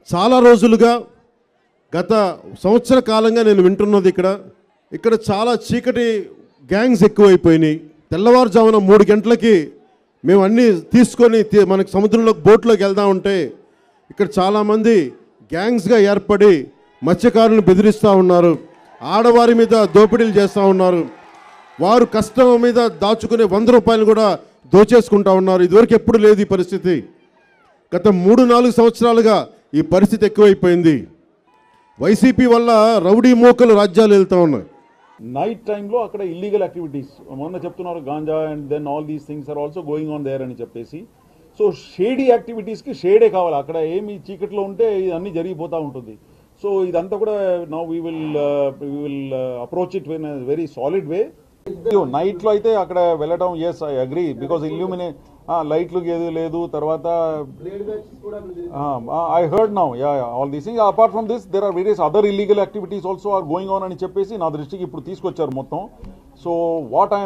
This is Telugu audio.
చాలా రోజులుగా గత సంవత్సర కాలంగా నేను వింటున్నది ఇక్కడ ఇక్కడ చాలా చీకటి గ్యాంగ్స్ ఎక్కువైపోయినాయి తెల్లవారుజామున మూడు గంటలకి మేము అన్నీ తీసుకొని తీ- మనకి సముద్రంలోకి బోట్లోకి వెళ్దాం ఉంటే ఇక్కడ చాలామంది గ్యాంగ్స్గా ఏర్పడి మత్స్యకారులను బెదిరిస్తూ ఉన్నారు ఆడవారి మీద దోపిడీలు చేస్తూ ఉన్నారు వారు కష్టం మీద దాచుకునే వంద రూపాయలు కూడా దోచేసుకుంటా ఉన్నారు ఇదివరకు ఎప్పుడు లేదు ఈ పరిస్థితి గత మూడు నాలుగు సంవత్సరాలుగా ఈ పరిస్థితి ఎక్కువైపోయింది వైసీపీ వల్ల రౌడీ మోకలు రాజ్యాలు వెళ్తూ ఉన్నాయి నైట్ టైంలో అక్కడ ఇల్లీగల్ యాక్టివిటీస్ మొన్న చెప్తున్నారు ganja and then all these things are also going on there అని చెప్పేసి సో షేడీ యాక్టివిటీస్కి షేడే కావాలి అక్కడ ఏమి చీకట్లో ఉంటే ఇదన్నీ జరిగిపోతూ ఉంటుంది సో ఇదంతా కూడా now we will we will approach it in very solid way నైట్లో అయితే అక్కడ వెళ్ళడం yes I agree because illumine లైట్లు ఏది లేదు తర్వాత I heard now yeah all these thing apart from this there are various other illegal activities also are going on అని చెప్పేసి నా దృష్టికి ఇప్పుడు తీసుకొచ్చారు మొత్తం సో వాట్ ఐ